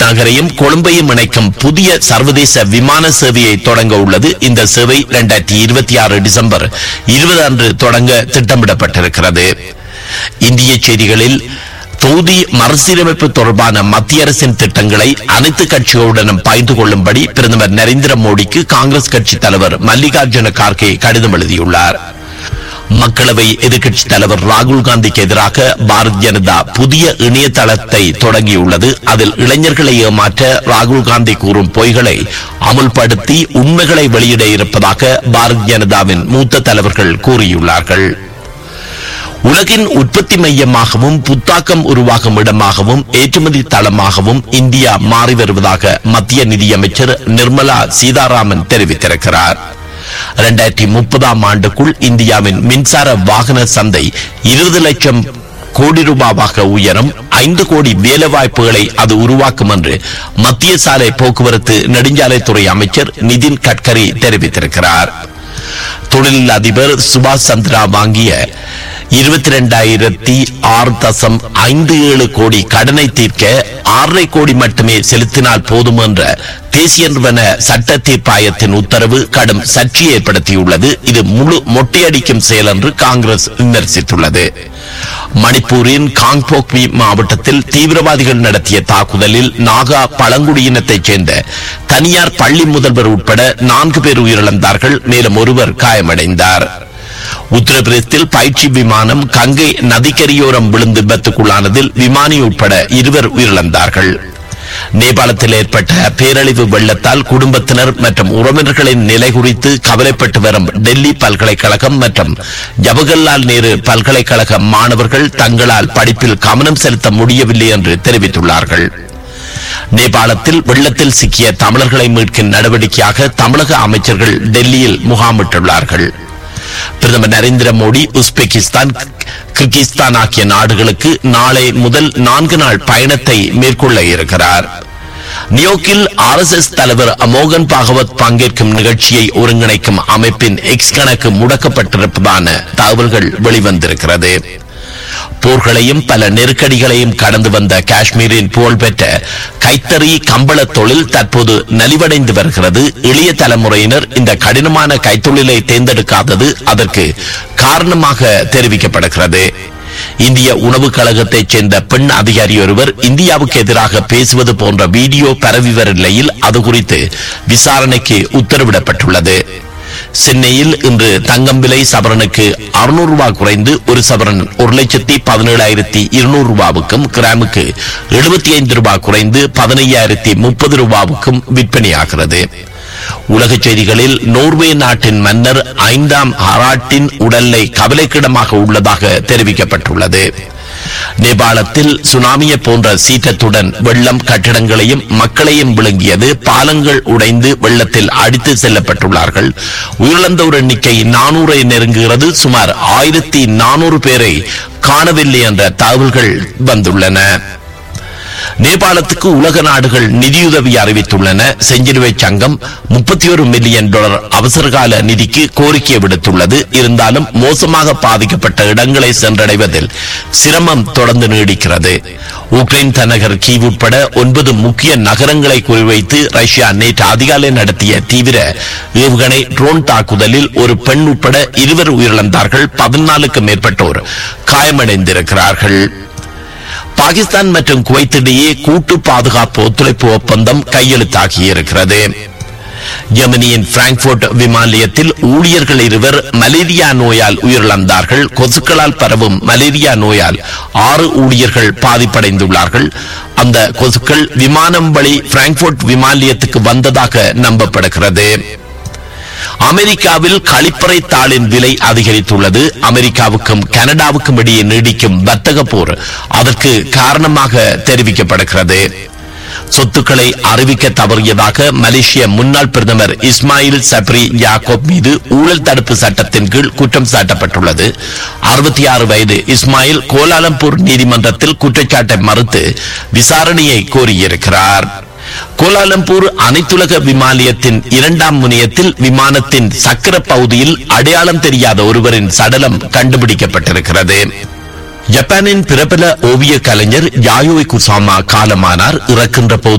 நகரையும் கொழும்பையும் இணைக்கும் புதிய சர்வதேச விமான சேவையை தொடங்க உள்ளது இந்த சேவை இரண்டாயிரத்தி இருபத்தி ஆறு டிசம்பர் இருபது அன்று தொடங்க திட்டமிடப்பட்டிருக்கிறது இந்திய செய்திகளில் தொகுதி மறுசீரமைப்பு தொடர்பான மத்திய அரசின் திட்டங்களை அனைத்து கட்சிகளுடனும் பகிர்ந்து கொள்ளும்படி பிரதமர் நரேந்திர மோடிக்கு காங்கிரஸ் கட்சி தலைவர் மல்லிகார்ஜுன கார்கே கடிதம் எழுதியுள்ளார் மக்களவை எதிர்க்கட்சி தலைவர் ராகுல் காந்திக்கு எதிராக பாரத் ஜனதா புதிய இணையதளத்தை தொடங்கியுள்ளது அதில் இளைஞர்களை ஏமாற்ற ராகுல் காந்தி கூறும் பொய்களை அமுல்படுத்தி உண்மைகளை வெளியிட இருப்பதாக பாரத் ஜனதாவின் மூத்த தலைவர்கள் கூறியுள்ளார்கள் உலகின் உற்பத்தி மையமாகவும் புத்தாக்கம் உருவாகும் இடமாகவும் ஏற்றுமதி தளமாகவும் இந்தியா மாறி வருவதாக மத்திய நிதியமைச்சர் நிர்மலா சீதாராமன் தெரிவித்திருக்கிறார் இரண்டாயிரத்தி முப்பதாம் ஆண்டுக்குள் இந்தியாவின் மின்சார வாகன சந்தை இருபது லட்சம் கோடி ரூபாவாக உயரும் ஐந்து கோடி வேலைவாய்ப்புகளை அது உருவாக்கும் என்று மத்திய சாலை போக்குவரத்து நெடுஞ்சாலைத்துறை அமைச்சர் நிதின் கட்கரி தெரிவித்திருக்கிறார் தொழில் அதிபர் சுபாஷ் சந்திரா வாங்கிய இருபத்தி ரெண்டாயிரத்தி ஆறு தசம் ஐந்து ஏழு கோடி கடனை தீர்க்க ஆறரை கோடி மட்டுமே செலுத்தினால் போதும் என்ற தேசிய நிறுவன சட்ட தீர்ப்பாயத்தின் உத்தரவு கடும் சர்ச்சை ஏற்படுத்தியுள்ளது இது முழு மொட்டையடிக்கும் செயல் என்று காங்கிரஸ் விமர்சித்துள்ளது மணிப்பூரின் காங்போக்வி மாவட்டத்தில் தீவிரவாதிகள் நடத்திய தாக்குதலில் நாகா பழங்குடியினத்தைச் சேர்ந்த தனியார் பள்ளி முதல்வர் உட்பட நான்கு பேர் உயிரிழந்தார்கள் மேலும் ஒருவர் காயமடைந்தார் உத்தரப்பிரதேசத்தில் பயிற்சி விமானம் கங்கை நதிக்கரையோரம் விழுந்து விபத்துக்குள்ளானதில் விமானி உட்பட இருவர் உயிரிழந்தார்கள் நேபாளத்தில் ஏற்பட்ட பேரழிவு வெள்ளத்தால் குடும்பத்தினர் மற்றும் உறவினர்களின் நிலை குறித்து கவலைப்பட்டு வரும் டெல்லி பல்கலைக்கழகம் மற்றும் ஜவஹர்லால் நேரு பல்கலைக்கழக மாணவர்கள் தங்களால் படிப்பில் கவனம் செலுத்த முடியவில்லை என்று தெரிவித்துள்ளார்கள் நேபாளத்தில் வெள்ளத்தில் சிக்கிய தமிழர்களை மீட்கும் நடவடிக்கையாக தமிழக அமைச்சர்கள் டெல்லியில் முகாமிட்டுள்ளார்கள் பிரதமர் நரேந்திர மோடி உஸ்பெகிஸ்தான் கிர்கிஸ்தான் ஆகிய நாடுகளுக்கு நாளை முதல் நான்கு நாள் பயணத்தை மேற்கொள்ள இருக்கிறார் நியோக்கில் ஆர் எஸ் எஸ் தலைவர் மோகன் பாகவத் பங்கேற்கும் நிகழ்ச்சியை ஒருங்கிணைக்கும் அமைப்பின் எக்ஸ் கணக்கு முடக்கப்பட்டிருப்பதான தகவல்கள் வெளிவந்திருக்கிறது போர்களையும் பல நெருக்கடிகளையும் கடந்து வந்த காஷ்மீரின் புகழ்பெற்ற கைத்தறி கம்பள தொழில் தற்போது நலிவடைந்து வருகிறது இளைய தலைமுறையினர் இந்த கடினமான கைத்தொழிலை தேர்ந்தெடுக்காதது அதற்கு காரணமாக தெரிவிக்கப்படுகிறது இந்திய உணவுக் கழகத்தைச் சேர்ந்த பெண் அதிகாரி ஒருவர் இந்தியாவுக்கு எதிராக பேசுவது போன்ற வீடியோ பரவி வரும் நிலையில் அது குறித்து விசாரணைக்கு உத்தரவிடப்பட்டுள்ளது சென்னையில் இன்று தங்கம் விலை சவரனுக்கு அறுநூறு ரூபாய் குறைந்து ஒரு சவரன் ஒரு லட்சத்தி பதினேழாயிரத்தி இருநூறு ரூபாவுக்கும் கிராமுக்கு எழுபத்தி ஐந்து ரூபாய் குறைந்து பதினையாயிரத்தி முப்பது ரூபாவுக்கும் விற்பனையாகிறது உலகச் செய்திகளில் நோர்வே நாட்டின் மன்னர் ஐந்தாம் ஹராட்டின் உடலை கவலைக்கிடமாக உள்ளதாக தெரிவிக்கப்பட்டுள்ளது நேபாளத்தில் சுனாமியை போன்ற சீற்றத்துடன் வெள்ளம் கட்டிடங்களையும் மக்களையும் விழுங்கியது பாலங்கள் உடைந்து வெள்ளத்தில் அடித்து செல்லப்பட்டுள்ளார்கள் உயிரிழந்தோர் எண்ணிக்கை நானூறை நெருங்குகிறது சுமார் ஆயிரத்தி நானூறு பேரை காணவில்லை என்ற தகவல்கள் வந்துள்ளன நேபாளத்துக்கு உலக நாடுகள் நிதியுதவி அறிவித்துள்ளன செஞ்சிலுவை சங்கம் முப்பத்தி ஒரு மில்லியன் டாலர் அவசரகால நிதிக்கு கோரிக்கை விடுத்துள்ளது இருந்தாலும் மோசமாக பாதிக்கப்பட்ட இடங்களை சென்றடைவதில் சிரமம் தொடர்ந்து நீடிக்கிறது உக்ரைன் தலைநகர் கீவ் உட்பட ஒன்பது முக்கிய நகரங்களை குறிவைத்து ரஷ்யா நேற்று அதிகாலை நடத்திய தீவிர ஏவுகணை ட்ரோன் தாக்குதலில் ஒரு பெண் உட்பட இருவர் உயிரிழந்தார்கள் பதினாலுக்கும் மேற்பட்டோர் காயமடைந்திருக்கிறார்கள் பாகிஸ்தான் மற்றும் குவைத் இடையே கூட்டு பாதுகாப்பு ஒத்துழைப்பு ஒப்பந்தம் கையெழுத்தாகியிருக்கிறது ஜெர்மனியின் பிராங்க்போர்ட் விமான நிலையத்தில் ஊழியர்கள் இருவர் மலேரியா நோயால் உயிரிழந்தார்கள் கொசுக்களால் பரவும் மலேரியா நோயால் ஆறு ஊழியர்கள் பாதிப்படைந்துள்ளார்கள் அந்த கொசுக்கள் விமானம் வழி பிராங்க்போர்ட் விமான நிலையத்துக்கு வந்ததாக நம்பப்படுகிறது அமெரிக்காவில் கழிப்பறை தாளின் விலை அதிகரித்துள்ளது அமெரிக்காவுக்கும் கனடாவுக்கும் இடையே நீடிக்கும் வர்த்தக போர் அதற்கு காரணமாக தெரிவிக்கப்படுகிறது சொத்துக்களை அறிவிக்க தவறியதாக மலேசிய முன்னாள் பிரதமர் இஸ்மாயில் சப்ரி யாக்கோப் மீது ஊழல் தடுப்பு சட்டத்தின் கீழ் குற்றம் சாட்டப்பட்டுள்ளது அறுபத்தி ஆறு வயது இஸ்மாயில் கோலாலம்பூர் நீதிமன்றத்தில் குற்றச்சாட்டை மறுத்து விசாரணையை கோரியிருக்கிறார் கோலாலம்பூர் அனைத்துலக விமானியத்தின் இரண்டாம் முனையத்தில் விமானத்தின் சக்கர பகுதியில் அடையாளம் தெரியாத ஒருவரின் சடலம் கண்டுபிடிக்கப்பட்டிருக்கிறது ஜப்பானின் பிரபல ஓவிய கலைஞர் யாயோய் குசாமா காலமானார் இறக்கின்ற போது